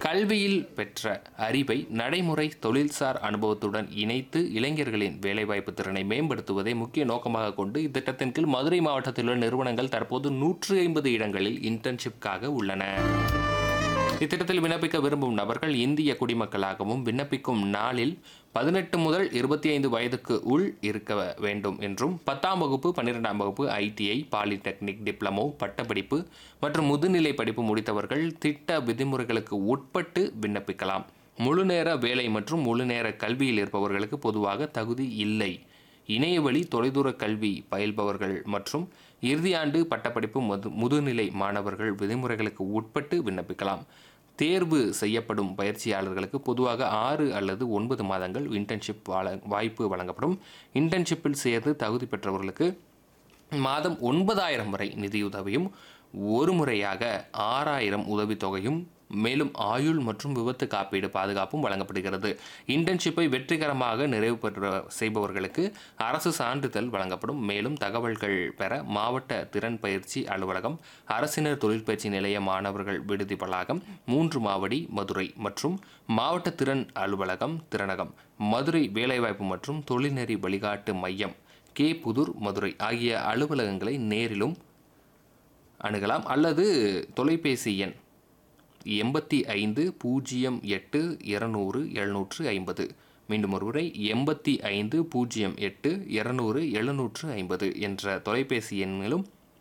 கல்வியில் பெற்ற அறிவை நடைமுறை தொழில்சார் அனுபவத்துடன் இணைத்து இளைஞர்களின் வேலைவாய்ப்பு திறனை மேம்படுத்துவதை முக்கிய நோக்கமாக கொண்டு இத்திட்டத்தின் கீழ் மதுரை மாவட்டத்தில் உள்ள நிறுவனங்கள் தற்போது நூற்று ஐம்பது இடங்களில் இன்டர்ன்ஷிப்காக உள்ளன இத்திட்டத்தில் விண்ணப்பிக்க விரும்பும் நபர்கள் இந்திய குடிமக்களாகவும் விண்ணப்பிக்கும் நாளில் பதினெட்டு முதல் இருபத்தி ஐந்து வயதுக்கு உள் இருக்க வேண்டும் என்றும் பத்தாம் வகுப்பு பன்னிரெண்டாம் வகுப்பு ஐடிஐ பாலிடெக்னிக் டிப்ளமோ பட்டப்படிப்பு மற்றும் முதுநிலை படிப்பு முடித்தவர்கள் திட்ட விதிமுறைகளுக்கு உட்பட்டு விண்ணப்பிக்கலாம் முழுநேர வேலை மற்றும் முழுநேர கல்வியில் இருப்பவர்களுக்கு பொதுவாக தகுதி இல்லை இணையவழி தொலைதூர கல்வி பயில்பவர்கள் மற்றும் இறுதியாண்டு பட்டப்படிப்பு மது முதுநிலை மாணவர்கள் விதிமுறைகளுக்கு உட்பட்டு விண்ணப்பிக்கலாம் தேர்வு செய்யப்படும் பயிற்சியாளர்களுக்கு பொதுவாக ஆறு அல்லது ஒன்பது மாதங்கள் இன்டர்ன்ஷிப் வழ வாய்ப்பு வழங்கப்படும் இன்டர்ன்ஷிப்பில் சேர்ந்து தகுதி பெற்றவர்களுக்கு மாதம் ஒன்பதாயிரம் வரை நிதியுதவியும் ஒரு முறையாக ஆறாயிரம் உதவித்தொகையும் மேலும் ஆயுள் மற்றும் விபத்து காப்பீடு பாதுகாப்பும் வழங்கப்படுகிறது இன்டர்ன்ஷிப்பை வெற்றிகரமாக நிறைவு பெற்ற செய்பவர்களுக்கு அரசு சான்றிதழ் வழங்கப்படும் மேலும் தகவல்கள் பெற மாவட்ட திறன் பயிற்சி அலுவலகம் அரசினர் தொழிற்பயிற்சி நிலைய மாணவர்கள் விடுதி வளாகம் மூன்று மாவடி மதுரை மற்றும் மாவட்ட திறன் அலுவலகம் திறனகம் மதுரை வேலைவாய்ப்பு மற்றும் தொழில்நெறி வழிகாட்டு மையம் கே புதூர் மதுரை ஆகிய அலுவலகங்களை நேரிலும் அணுகலாம் அல்லது தொலைபேசி எண் எண்பத்தி ஐந்து பூஜ்ஜியம் எட்டு இருநூறு எழுநூற்று ஐம்பது மீண்டும் ஒருமுறை எண்பத்தி ஐந்து பூஜ்ஜியம் எட்டு இருநூறு எழுநூற்று ஐம்பது என்ற தொலைபேசி எண்ணிலும்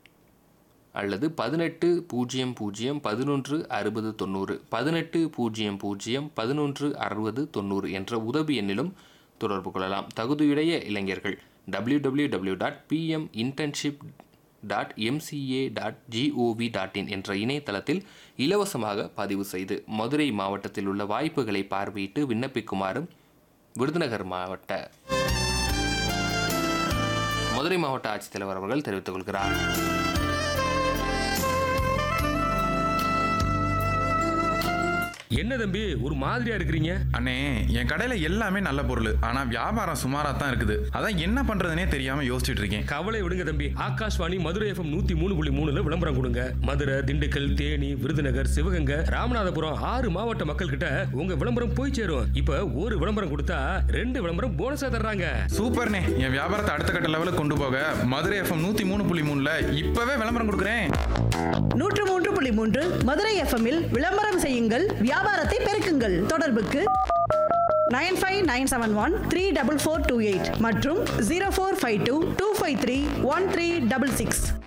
அல்லது பதினெட்டு பூஜ்ஜியம் பூஜ்ஜியம் பதினொன்று அறுபது தொண்ணூறு பதினெட்டு பூஜ்ஜியம் பூஜ்ஜியம் பதினொன்று அறுபது தொண்ணூறு என்ற உதவி எண்ணிலும் தொடர்பு கொள்ளலாம் தகுதியுடைய இளைஞர்கள் W W W dot PM internship dot MCA dot G O V dot in என்ற இணையதளத்தில் இலவசமாக பதிவு செய்து மதுரை மாவட்டத்தில் உள்ள வாய்ப்புகளை பார்வையிட்டு விண்ணப்பிக்குமாறு விருதுநகர் மாவட்ட மதுரை மாவட்ட ஆட்சித்தலைவர் அவர்கள் தெரிவித்துக் கொள்கிறார் என்ன தம்பி ஒரு மாதிரியா இருக்கிறீங்க அண்ணே என் கடையில எல்லாமே நல்ல பொருள் ஆனா வியாபாரம் சுமாரா தான் இருக்குது அதான் என்ன பண்றதுனே தெரியாம யோசிச்சுட்டு இருக்கேன் கவலை விடுங்க தம்பி ஆகாஷ்வாணி மதுரை எஃப்எம் நூத்தி மூணு புள்ளி மூணுல விளம்பரம் கொடுங்க மதுரை திண்டுக்கல் தேனி விருதுநகர் சிவகங்கை ராமநாதபுரம் ஆறு மாவட்ட மக்கள் கிட்ட உங்க விளம்பரம் போய் சேரும் இப்ப ஒரு விளம்பரம் கொடுத்தா ரெண்டு விளம்பரம் போனஸா தர்றாங்க சூப்பர்ண்ணே என் வியாபாரத்தை அடுத்த கட்ட லெவலுக்கு கொண்டு போக மதுரை எஃப்எம் நூத்தி மூணு புள்ளி மூணுல இப்பவே விளம்பரம் கொடுக்குறேன் நூற்று மூன்று புள்ளி மூன்று மதுரை எஃப்எம்மில் விளம்பரம் செய்யுங்கள் வியாபாரத்தை பெருக்குங்கள் தொடர்புக்கு nine five nine seven one three double four two eight மற்றும் zero four five two two five three one three double six